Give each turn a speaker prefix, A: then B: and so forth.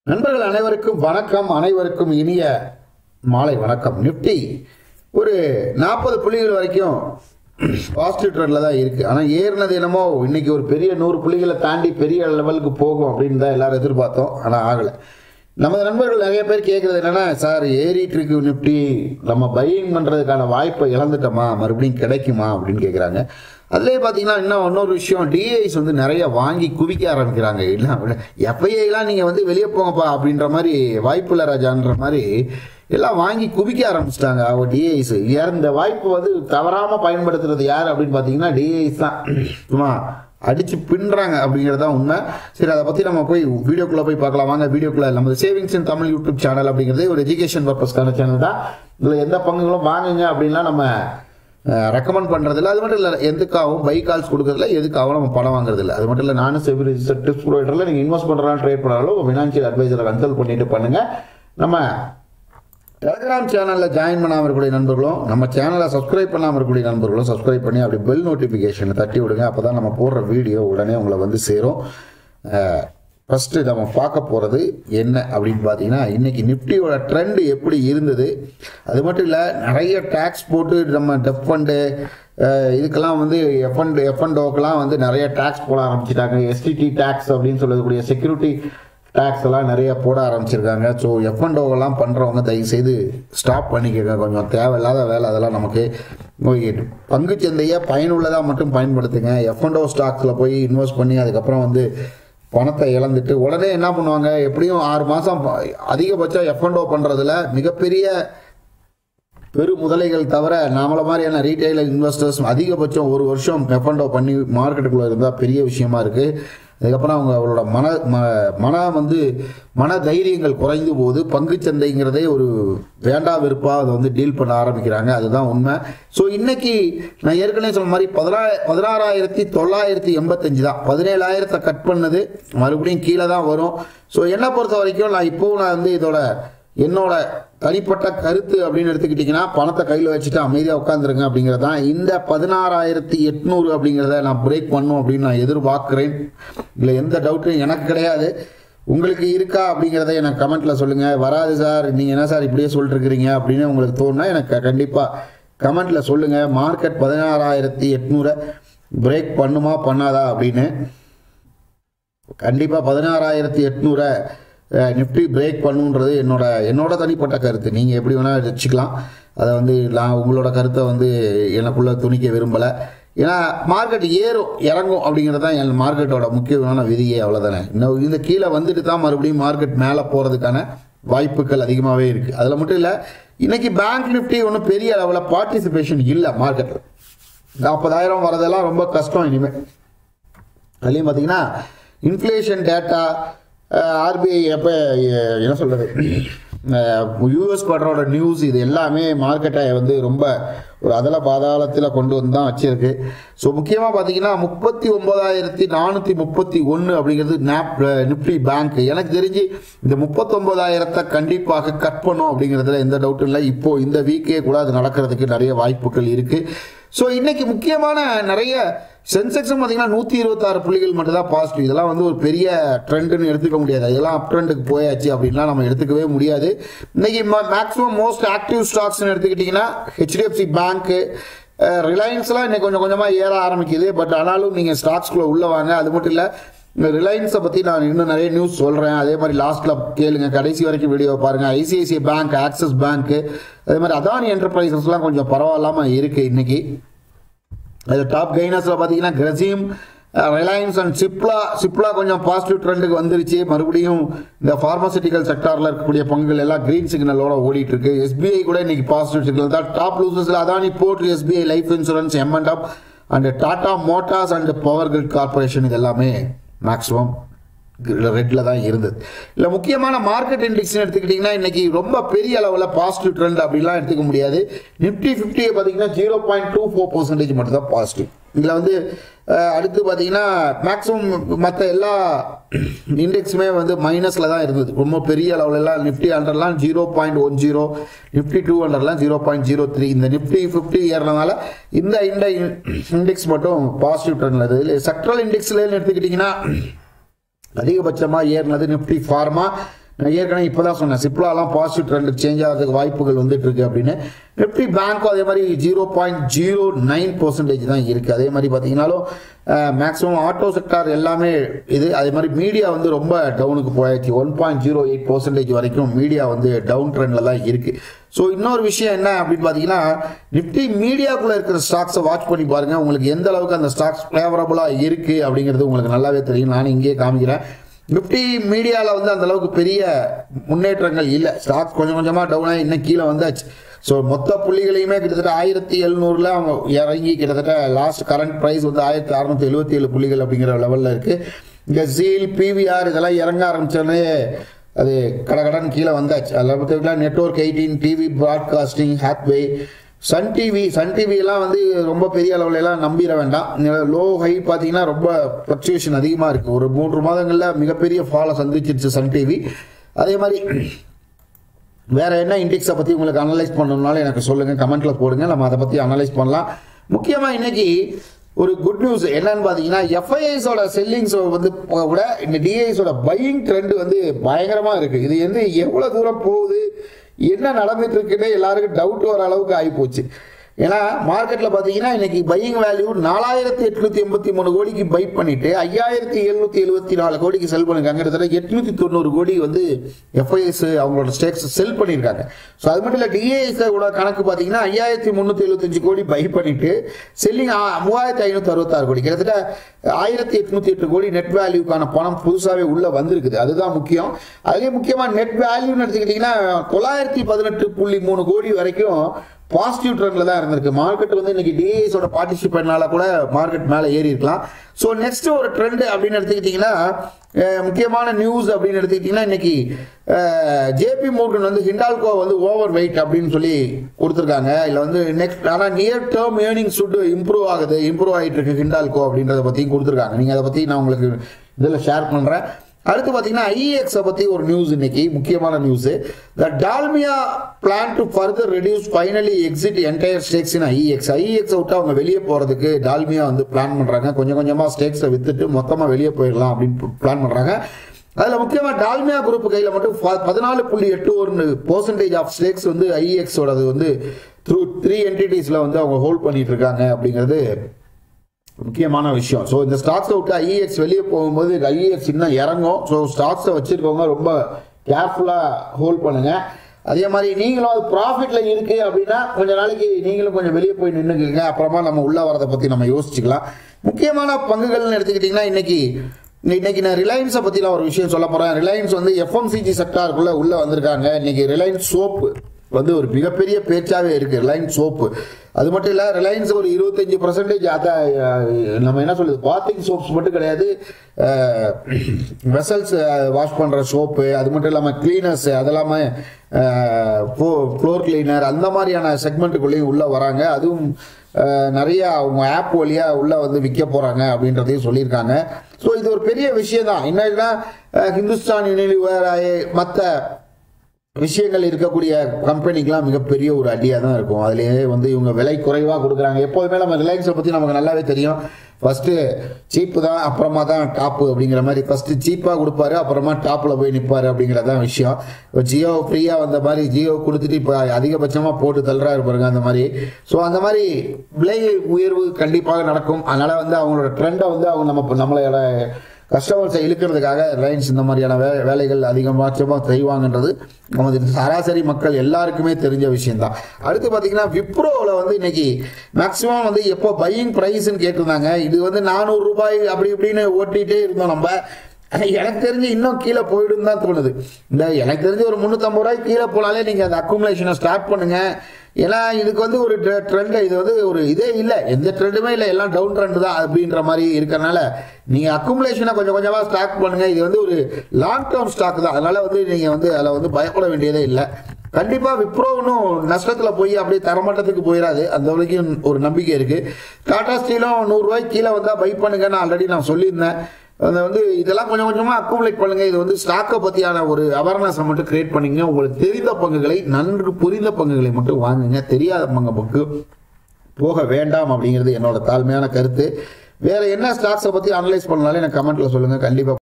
A: நண்பர்கள் அனைவருக்கும் வணக்கம் அனைவருக்கும் இனிய மாலை வணக்கம் நிப்டி ஒரு நாற்பது புள்ளிகள் வரைக்கும் பாசிட்டிவ் ட்ரெண்டில் தான் இருக்குது ஆனால் ஏறினது என்னமோ இன்னைக்கு ஒரு பெரிய நூறு புள்ளிகளை தாண்டி பெரிய லெவலுக்கு போகும் அப்படின்னு தான் எல்லாரும் எதிர்பார்த்தோம் ஆனால் ஆகலை நமது நண்பர்கள் நிறைய பேர் கேட்குறது என்னன்னா சார் ஏறிட்டு இருக்கு நிப்டி நம்ம பையிங் பண்ணுறதுக்கான வாய்ப்பை இழந்துட்டோமா மறுபடியும் கிடைக்குமா அப்படின்னு கேட்குறாங்க அதுலேயே பார்த்தீங்கன்னா இன்னும் இன்னொரு விஷயம் டிஐஸ் வந்து நிறைய வாங்கி குவிக்க ஆரம்பிக்கிறாங்க இல்லை எஃப்ஐஐலாம் நீங்கள் வந்து வெளியே போங்கப்பா அப்படின்ற மாதிரி வாய்ப்பு இல்லை ராஜான்ற மாதிரி எல்லாம் வாங்கி குவிக்க ஆரம்பிச்சிட்டாங்க அவர் டிஐஸ் இந்த வாய்ப்பு வந்து தவறாமல் பயன்படுத்துறது யார் அப்படின்னு பார்த்தீங்கன்னா டிஐஸ் தான் சும்மா அடிச்சு பின்றாங்க அப்படிங்கிறது தான் உண்மை சரி அதை பற்றி நம்ம போய் வீடியோக்குள்ளே போய் பார்க்கலாம் வாங்க வீடியோக்குள்ளே நம்ம savings in Tamil YouTube channel அப்படிங்கிறது ஒரு எஜுகேஷன் பர்பஸ்க்கான சேனல் தான் இதில் எந்த பங்குகளும் வாங்குங்க அப்படின்லாம் நம்ம ரெக்கமெண்ட் பண்ணுறதில்ல அது மட்டும் இல்லை எதுக்காகவும் பை கால்ஸ் கொடுக்கறதில்ல எதுக்காகவும் நம்ம பணம் வாங்குறதில்ல அது மட்டும் இல்லை நானும் செபி ரிஜிஸ்டர் டிப்ஸ் ப்ரொவைடரில் நீங்கள் இன்வெஸ்ட் பண்ணுறாலும் ட்ரேட் பண்ணாலும் ஃபினான்ஷியல் அட்வைசரை கன்சல்ட் பண்ணிட்டு பண்ணுங்கள் நம்ம டெலிகிராம் சேனலில் ஜாயின் பண்ணாமல் இருக்கக்கூடிய நண்பர்களும் நம்ம சேனலை சப்ஸ்கிரைப் பண்ணாமல் இருக்கக்கூடிய நண்பர்களும் சப்ஸ்கிரைப் பண்ணி அப்படி பெல் நோட்டிஃபிகேஷனை தட்டி விடுங்க அப்போ தான் நம்ம போடுற வீடியோ உடனே உங்களை வந்து சேரும் ஃபஸ்ட்டு நம்ம பார்க்க போகிறது என்ன அப்படின்னு பார்த்தீங்கன்னா இன்றைக்கி நிஃப்டியோட ட்ரெண்ட் எப்படி இருந்தது அது மட்டும் இல்லை நிறைய டேக்ஸ் போட்டு நம்ம டெஃப் ஃபண்டு இதுக்கெல்லாம் வந்து எஃப்எண்ட் எஃப்என்டோக்கெல்லாம் வந்து நிறைய டேக்ஸ் போட ஆரம்பிச்சிட்டாங்க எஸ்டிடி டேக்ஸ் அப்படின்னு சொல்லக்கூடிய செக்யூரிட்டி டேக்ஸ் எல்லாம் நிறைய போட ஆரம்பிச்சிருக்காங்க ஸோ எஃப்என்டோவெல்லாம் பண்ணுறவங்க தயவுசெய்து ஸ்டாப் பண்ணிக்கோங்க கொஞ்சம் தேவையில்லாத வேலை அதெல்லாம் நமக்கு பங்குச்சந்தையை பயனுள்ளதாக மட்டும் பயன்படுத்துங்க எஃப்என்டோ ஸ்டாக்ஸில் போய் இன்வெஸ்ட் பண்ணி அதுக்கப்புறம் வந்து பணத்தை இழந்துட்டு உடனே என்ன பண்ணுவாங்க எப்படியும் ஆறு மாதம் அதிகபட்சம் எஃப்என்டோ பண்ணுறதுல மிகப்பெரிய பெரு முதலைகள் தவிர நாமள மாதிரியான ரீட்டைல் இன்வெஸ்டர்ஸ் அதிகபட்சம் ஒரு வருஷம் எஃப்என்டோ பண்ணி மார்க்கெட்டுக்குள்ளே இருந்தால் பெரிய விஷயமா இருக்குது அதுக்கப்புறம் அவங்க அவங்களோட மன ம மன வந்து மன தைரியங்கள் குறைந்து போது பங்குச்சந்தைங்கிறதே ஒரு வேண்டா வெறுப்பாக அதை வந்து டீல் பண்ண ஆரம்பிக்கிறாங்க அதுதான் உண்மை ஸோ இன்னைக்கு நான் ஏற்கனவே சொன்ன மாதிரி பதினா பதினாறாயிரத்தி தொள்ளாயிரத்தி எண்பத்தஞ்சு தான் பதினேழாயிரத்தை கட் பண்ணது மறுபடியும் கீழே தான் வரும் ஸோ என்னை பொறுத்த வரைக்கும் நான் இப்போவும் நான் வந்து இதோட என்னோட தனிப்பட்ட கருத்து அப்படின்னு எடுத்துக்கிட்டிங்கன்னா பணத்தை கையில் வச்சுட்டு அமைதியாக உட்காந்துருங்க அப்படிங்கிறது தான் இந்த பதினாறாயிரத்தி எட்நூறு அப்படிங்கிறத நான் பிரேக் பண்ணும் அப்படின்னு நான் எதிர்பார்க்குறேன் இல்லை எந்த டவுட்டும் எனக்கு கிடையாது உங்களுக்கு இருக்கா அப்படிங்கிறத எனக்கு கமெண்ட்டில் சொல்லுங்கள் வராது சார் நீங்கள் என்ன சார் இப்படியே சொல்லிட்டு இருக்கிறீங்க அப்படின்னு உங்களுக்கு தோணுனா எனக்கு கண்டிப்பாக கமெண்ட்டில் சொல்லுங்கள் மார்க்கெட் பதினாறாயிரத்தி எட்நூறை பிரேக் பண்ணுமா பண்ணாதா அப்படின்னு கண்டிப்பாக பதினாறாயிரத்தி எட்நூறை நிஃப்டி பிரேக் பண்ணுன்றது என்னோட என்னோட தனிப்பட்ட கருத்து நீங்கள் எப்படி வேணால் வச்சுக்கலாம் அதை வந்து நான் உங்களோட கருத்தை வந்து எனக்குள்ளே துணிக்க விரும்பலை ஏன்னா மார்க்கெட் ஏறும் இறங்கும் அப்படிங்கிறது தான் என் மார்க்கெட்டோட முக்கியமான விதியே அவ்வளோதானே இன்னும் இந்த கீழே வந்துட்டு தான் மறுபடியும் மார்க்கெட் மேலே போகிறதுக்கான வாய்ப்புகள் அதிகமாகவே இருக்குது அதில் மட்டும் இல்லை இன்றைக்கி பேங்க் நிஃப்டி ஒன்றும் பெரிய அளவில் பார்ட்டிசிபேஷன் இல்லை மார்க்கெட்டில் நாற்பதாயிரம் வரதெல்லாம் ரொம்ப கஷ்டம் இனிமேல் அதுலேயும் பார்த்தீங்கன்னா இன்ஃப்ளேஷன் டேட்டா ஆர்பிஐ எப்போ என்ன சொல்கிறது யூஎஸ் படுறோட நியூஸ் இது எல்லாமே மார்க்கெட்டை வந்து ரொம்ப ஒரு அதல பாதாளத்தில் கொண்டு வந்து தான் வச்சிருக்கு ஸோ முக்கியமாக பார்த்தீங்கன்னா முப்பத்தி ஒன்பதாயிரத்தி நானூற்றி முப்பத்தி ஒன்று அப்படிங்கிறது நாப் நிப்டி பேங்க் எனக்கு தெரிஞ்சு இந்த முப்பத்தொன்பதாயிரத்தை கண்டிப்பாக கட் பண்ணும் அப்படிங்கிறதுல எந்த டவுட்டும் இல்லை இப்போது இந்த வீக்கே கூட அது நடக்கிறதுக்கு நிறைய வாய்ப்புகள் இருக்குது ஸோ இன்னைக்கு முக்கியமான நிறைய சென்செக்ஸும் பார்த்தீங்கன்னா நூற்றி இருபத்தாறு புள்ளிகள் மட்டும் தான் பாசிட்டிவ் இதெல்லாம் வந்து ஒரு பெரிய ட்ரெண்டுன்னு எடுத்துக்க முடியாது இதெல்லாம் அப் ட்ரெண்டுக்கு போயாச்சு அப்படின்லாம் நம்ம எடுத்துக்கவே முடியாது இன்னைக்கு மேக்ஸிமம் மோஸ்ட் ஆக்டிவ் ஸ்டாக்ஸ்னு எடுத்துக்கிட்டிங்கன்னா ஹெச்டிஎஃப்சி பேங்க்கு ரிலையன்ஸ்லாம் இன்னைக்கு கொஞ்சம் கொஞ்சமாக ஏற ஆரம்பிக்குது பட் ஆனாலும் நீங்கள் ஸ்டாக்ஸ்குள்ளே உள்ளே வாங்க அது மட்டும் இல்லை இந்த ரிலையன்ஸை பற்றி நான் இன்னும் நிறைய நியூஸ் சொல்கிறேன் அதே மாதிரி லாஸ்ட்டில் கேளுங்க கடைசி வரைக்கும் வீடியோ பாருங்கள் ஐசிஐசிஐ பேங்க் ஆக்சிஸ் பேங்க்கு அதே மாதிரி அதானி என்டர்பிரைசஸ்லாம் கொஞ்சம் பரவாயில்லாமல் இருக்குது இன்றைக்கி அது டாப் கெய்னர்ஸில் பார்த்தீங்கன்னா கிரசீம் ரிலையன்ஸ் அண்ட் சிப்லா சிப்லா கொஞ்சம் பாசிட்டிவ் ட்ரெண்டுக்கு வந்துருச்சு மறுபடியும் இந்த ஃபார்மசிட்டிக்கல் செக்டாரில் இருக்கக்கூடிய பங்குகள் எல்லாம் கிரீன் சிக்னலோட ஓடிட்டு இருக்கு எஸ்பிஐ கூட இன்னைக்கு பாசிட்டிவ் சிக்னல் தான் டாப் லூசர்ஸில் Adani port SBI life insurance M and M and Tata motors and power grid corporation இது எல்லாமே மேக்ஸிமம் ரெட்டில் தான் இருந்தது இல்லை முக்கியமான மார்க்கெட் இண்டெக்ஸ்னு எடுத்துக்கிட்டிங்கன்னா இன்றைக்கி ரொம்ப பெரிய அளவில் பாசிட்டிவ் ட்ரெண்ட் அப்படிலாம் எடுத்துக்க முடியாது நிஃப்டி ஃபிஃப்டியை பார்த்தீங்கன்னா zero point two four percentage மட்டும் தான் பாசிட்டிவ் இதில் வந்து அடுத்து பார்த்தீங்கன்னா மேக்ஸிமம் மற்ற எல்லா இண்டெக்ஸுமே வந்து மைனஸில் தான் இருந்தது ரொம்ப பெரிய அளவுலலாம் நிஃப்டி ஹண்ட்ரட்லாம் zero point one zero Nifty two ஹண்ட்ரட்லாம் ஜீரோ பாயிண்ட் ஜீரோ த்ரீ இந்த நிஃப்டி ஃபிஃப்டி ஏறினதால இந்த இந்த இண்டெக்ஸ் மட்டும் பாசிட்டிவ் ட்ரெண்டில் இருக்குது செக்ட்ரல் இண்டெக்ஸில் எடுத்துக்கிட்டிங்கன்னா அதிகபட்சமாக ஏறினது நிஃப்டி ஃபார்மா நான் ஏற்கனவே இப்பதான் சொன்னேன் சிப்லாலாம் பாசிட்டிவ் ட்ரெண்ட் சேஞ்ச் ஆகிறதுக்கு வாய்ப்புகள் வந்துட்டு இருக்கு அப்படின்னு நிப்டி பேங்க்கும் அதே மாதிரி zero point zero nine percentage தான் இருக்கு அதே மாதிரி பார்த்தீங்கன்னாலும் மேக்ஸிமம் ஆட்டோ செக்டார் எல்லாமே இது அதே மாதிரி மீடியா வந்து ரொம்ப டவுனுக்கு போயாச்சு one point zero eight percentage வரைக்கும் மீடியா வந்து டவுன் ட்ரெண்ட்ல தான் இருக்கு ஸோ இன்னொரு விஷயம் என்ன அப்படின்னு பார்த்தீங்கன்னா நிப்டி மீடியாக்குள்ள இருக்கிற ஸ்டாக்ஸை வாட்ச் பண்ணி பாருங்க உங்களுக்கு எந்த அளவுக்கு அந்த ஸ்டாக்ஸ் ஃபேவரபுளாக இருக்கு அப்படிங்கிறது உங்களுக்கு நல்லாவே தெரியும் நான் இங்கேயே காமிக்கிறேன் நிப்டி மீடியாவில் வந்து அந்த அளவுக்கு பெரிய முன்னேற்றங்கள் இல்லை ஸ்டாக்ஸ் கொஞ்சம் கொஞ்சமாக டவுன் ஆகி இன்னும் கீழே வந்தாச்சு ஸோ மொத்த புள்ளிகளையுமே கிட்டத்தட்ட ஆயிரத்தி எழுநூறுல அவங்க இறங்கி கிட்டத்தட்ட லாஸ்ட் கரண்ட் ப்ரைஸ் வந்து ஆயிரத்தி அறுநூத்தி எழுபத்தி ஏழு புள்ளிகள் அப்படிங்கிற லெவலில் இருக்கு இந்த ஜீல் பிவிஆர் இதெல்லாம் இறங்க ஆரம்பிச்சோடனே அது கடகடன் கீழே வந்தாச்சு அதில் பார்த்தீங்கன்னா network eighteen TV broadcasting Hathway Sun TV Sun டிவிலாம் வந்து ரொம்ப பெரிய அளவுல எல்லாம் நம்பிட வேண்டாம் லோ ஹை பார்த்தீங்கன்னா ரொம்ப ஃப்ளக்சுவேஷன் அதிகமாக இருக்குது ஒரு மூன்று மாதங்களில் மிகப்பெரிய ஃபாலை சந்திச்சிருச்சு சன் டிவி அதே மாதிரி வேற என்ன இண்டெக்ஸை பற்றி உங்களுக்கு அனலைஸ் பண்ணணும்னாலும் எனக்கு சொல்லுங்க கமெண்ட்ல போடுங்க நம்ம அதை பற்றி அனலைஸ் பண்ணலாம் முக்கியமாக இன்னைக்கு ஒரு குட் நியூஸ் என்னன்னு பார்த்தீங்கன்னா எஃப்ஐஎஸோட செல்லிங்ஸ் வந்து விட இந்த டிஐஸோட பையிங் ட்ரெண்ட் வந்து பயங்கரமா இருக்கு இது வந்து எவ்வளவு தூரம் போகுது என்ன நடந்துட்டு இருக்குன்னு எல்லாருக்கும் டவுட் வர அளவுக்கு ஆகிப்போச்சு ஏன்னா மார்க்கெட்டில் பார்த்தீங்கன்னா இன்னைக்கு பையிங் வேல்யூ நாலாயிரத்தி எட்நூத்தி எண்பத்தி மூணு கோடிக்கு பை பண்ணிட்டு ஐயாயிரத்தி எழுநூத்தி எழுபத்தி நாலு கோடிக்கு செல் பண்ணிருக்காங்க கிட்டத்தட்ட எட்நூத்தி தொண்ணூறு கோடி வந்து எஃப்ஐஎஸ் அவங்களோட ஸ்டேக்ஸ் செல் பண்ணியிருக்காங்க ஸோ அது மட்டும் இல்லை டிஏஎஸ் கூட கணக்கு பார்த்தீங்கன்னா ஐயாயிரத்தி முந்நூற்றி எழுபத்தஞ்சு கோடி பை பண்ணிட்டு செல்லிங் மூவாயிரத்தி ஐநூற்றி அறுபத்தாறு கோடி கிட்டத்தட்ட ஆயிரத்தி எட்நூத்தி எட்டு கோடி நெட் வேல்யூக்கான பணம் புதுசாகவே உள்ள வந்திருக்குது அதுதான் முக்கியம் அதுலேயே முக்கியமாக நெட் வேல்யூன்னு எடுத்துக்கிட்டிங்கன்னா தொள்ளாயிரத்தி பதினெட்டு புள்ளி மூணு கோடி வரைக்கும் பாசிட்டிவ் ட்ரெண்ட்ல தான் இருந்திருக்கு மார்க்கெட் வந்து இன்னைக்கு டிஏஸோட பார்ட்டிசிபேட்னால கூட மார்க்கெட் மேலே ஏறி இருக்கலாம் ஸோ நெக்ஸ்ட் ஒரு ட்ரெண்ட் அப்படின்னு எடுத்துக்கிட்டிங்கன்னா அஹ், முக்கியமான நியூஸ் அப்படின்னு எடுத்துக்கிட்டிங்கன்னா இன்னைக்கு ஜேபி மோர்கன் வந்து ஹிண்டால்கோ வந்து ஓவர் வெயிட் அப்படின்னு சொல்லி கொடுத்துருக்காங்க இல்லை வந்து நெக்ஸ்ட் ஆனால் நியர் டேர்ம் ஏர்னிங் சுட்டு இம்ப்ரூவ் ஆகுது இம்ப்ரூவ் ஆகிட்டு இருக்கு ஹிண்டால்கோ அப்படின்றத பற்றியும் கொடுத்துருக்காங்க நீங்கள் அதை பற்றி நான் உங்களுக்கு இதில் ஷேர் பண்ணுறேன் அடுத்து பார்த்தீங்கன்னா ஐஎக்ஸை பற்றி ஒரு நியூஸ் இன்னைக்கு முக்கியமான news the Dalmia plan to further reduce finally exit entire stakes in IEX ஐஎக்ஸை விட்டு அவங்க வெளியே போகிறதுக்கு டால்மியா வந்து பிளான் பண்ணுறாங்க கொஞ்சம் கொஞ்சமாக ஸ்டேக்ஸை வித்துட்டு மொத்தமாக வெளியே போயிடலாம் அப்படின்னு பிளான் பண்ணுறாங்க அதில் முக்கியமாக டால்மியா குரூப் கையில் மட்டும் ப- பதினாலு புள்ளி எட்டு ஒரு பர்சன்டேஜ் ஆஃப் ஸ்டேக்ஸ் வந்து ஐஎக்ஸோடது வந்து த்ரூ த்ரீ என்டிட்டிஸில் வந்து அவங்க ஹோல்ட் பண்ணிட்டு இருக்காங்க அப்படிங்கிறது முக்கியமான விஷயம் ஸோ இந்த ஸ்டாக்ஸை விட்டு ஐஏஎக்ஸ் வெளியே போகும்போது ஐஏஎக்ஸ் இன்னும் இறங்கும் ஸோ ஸ்டாக்ஸை வச்சிருக்கவங்க ரொம்ப கேர்ஃபுல்லாக ஹோல்ட் பண்ணுங்க அதே மாதிரி நீங்களும் அது ப்ராஃபிட்ல இருக்கு அப்படின்னா கொஞ்ச நாளைக்கு நீங்களும் கொஞ்சம் வெளியே போய் நின்றுக்குங்க அப்புறமா நம்ம உள்ள வரதை பற்றி நம்ம யோசிச்சுக்கலாம் முக்கியமான பங்குகள்னு எடுத்துக்கிட்டிங்கன்னா இன்னைக்கு இன்னைக்கு நான் ரிலையன்ஸை பற்றி நான் ஒரு விஷயம் சொல்ல போகிறேன் ரிலையன்ஸ் வந்து எஃப்எம்சிஜி செக்டாருக்குள்ளே உள்ளே வந்திருக்காங்க இன்னைக்கு ரிலையன்ஸ் சோப்பு வந்து ஒரு மிகப்பெரிய பேச்சாவே இருக்கு ரிலையன்ஸ் சோப்பு அது மட்டும் இல்ல ரிலையன்ஸ் ஒரு இருபத்தஞ்சு பர்சன்டேஜ் அத அஹ், நம்ம என்ன சொல்லுது பாத்திங் சோப்ஸ் மட்டும் கிடையாது வெசல்ஸ் வாஷ் பண்ற சோப்பு அது மட்டும் இல்லாம கிளீனர்ஸ் அதெல்லாமே ஃப்ளோர் கிளீனர் அந்த மாதிரியான செக்மெண்ட்டுக்குள்ளேயும் உள்ள வராங்க அதுவும் அஹ், நிறைய அவங்க ஆப் வழியா உள்ள வந்து விற்க போறாங்க அப்படின்றதையும் சொல்லியிருக்காங்க ஸோ இது ஒரு பெரிய விஷயம் தான் என்னன்னா அஹ், ஹிந்துஸ்தான் யூனிலிவர் மற்ற விஷயங்கள் இருக்கக்கூடிய கம்பெனிக்கெலாம் மிகப்பெரிய ஒரு அடியாக தான் இருக்கும் அதுலேயே வந்து இவங்க விலை குறைவாக கொடுக்குறாங்க எப்போதுமே நம்ம ரிலையன்ஸை பற்றி நமக்கு நல்லாவே தெரியும் ஃபஸ்ட்டு சீப்பு தான் அப்புறமா தான் டாப்பு அப்படிங்கிற மாதிரி ஃபஸ்ட்டு சீப்பாக கொடுப்பாரு அப்புறமா டாப்பில் போய் நிற்பாரு அப்படிங்கிறது தான் விஷயம் இப்போ ஜியோ ஃப்ரீயாக வந்த மாதிரி ஜியோ கொடுத்துட்டு இப்போ அதிகபட்சமாக போட்டு தள்ளுறாரு பாருங்க அந்த மாதிரி ஸோ அந்த மாதிரி விலை உயர்வு கண்டிப்பாக நடக்கும் அதனால் வந்து அவங்களோட ட்ரெண்டை வந்து அவங்க நம்ம நம்மளோட கஸ்டமர்ஸை இழுக்கிறதுக்காக ரிலையன்ஸ் இந்த மாதிரியான வே வேலைகள் அதிகபட்சமாக செய்வாங்கன்றது நமது சராசரி மக்கள் எல்லாருக்குமே தெரிஞ்ச விஷயம்தான் அடுத்து பார்த்தீங்கன்னா விப்ரோவில் வந்து இன்னைக்கு மேக்ஸிமம் வந்து எப்போ பையிங் ப்ரைஸ்ன்னு கேட்டிருந்தாங்க இது வந்து நானூறு ரூபாய் அப்படி இப்படின்னு ஓட்டிகிட்டே இருந்தோம் நம்ம ஆனா எனக்கு தெரிஞ்சு இன்னும் கீழே போயிடும் தான் தோணுது இந்த எனக்கு தெரிஞ்சு ஒரு முந்நூற்றம்பது ரூபாய் கீழே போனாலே நீங்கள் அந்த அக்குமுலேஷனை ஸ்டார்ட் பண்ணுங்க ஏன்னா இதுக்கு வந்து ஒரு ட்ரெண்ட் இது வந்து ஒரு இதே இல்லை எந்த ட்ரெண்டுமே இல்லை எல்லாம் டவுன் ட்ரெண்ட் தான் அப்படின்ற மாதிரி இருக்கறனால நீங்கள் அக்குமுலேஷனை கொஞ்சம் கொஞ்சமாக ஸ்டாக் பண்ணுங்க இது வந்து ஒரு லாங் டேர்ம் ஸ்டாக் தான் அதனால வந்து நீங்கள் வந்து அதில் வந்து பயப்பட வேண்டியதே இல்லை கண்டிப்பா விப்ரோ இன்னும் நஷ்டத்துல போய் அப்படியே தரமட்டத்துக்கு போயிடாது அந்த வரைக்கும் ஒரு நம்பிக்கை இருக்கு டாடா ஸ்டீலும் நூறு ரூபாய்க்கு கீழே வந்தா பை பண்ணுங்கன்னு ஆல்ரெடி நான் சொல்லியிருந்தேன் அது வந்து இதெல்லாம் கொஞ்சம் கொஞ்சமா அக்குமுலேட் பண்ணுங்க இது வந்து ஸ்டாக்கை பத்தியான ஒரு அவேர்னஸை மட்டும் கிரியேட் பண்ணிங்க உங்களுக்கு தெரிந்த பங்குகளை நன்கு புரிந்த பங்குகளை மட்டும் வாங்குங்க தெரியாத பங்கு பங்கு போக வேண்டாம் அப்படிங்கிறது என்னோட தாழ்மையான கருத்து வேற என்ன ஸ்டாக்ஸை பத்தி அனலைஸ் பண்ணாலும் எனக்கு கமெண்ட்ல சொல்லுங்க கண்டிப்பா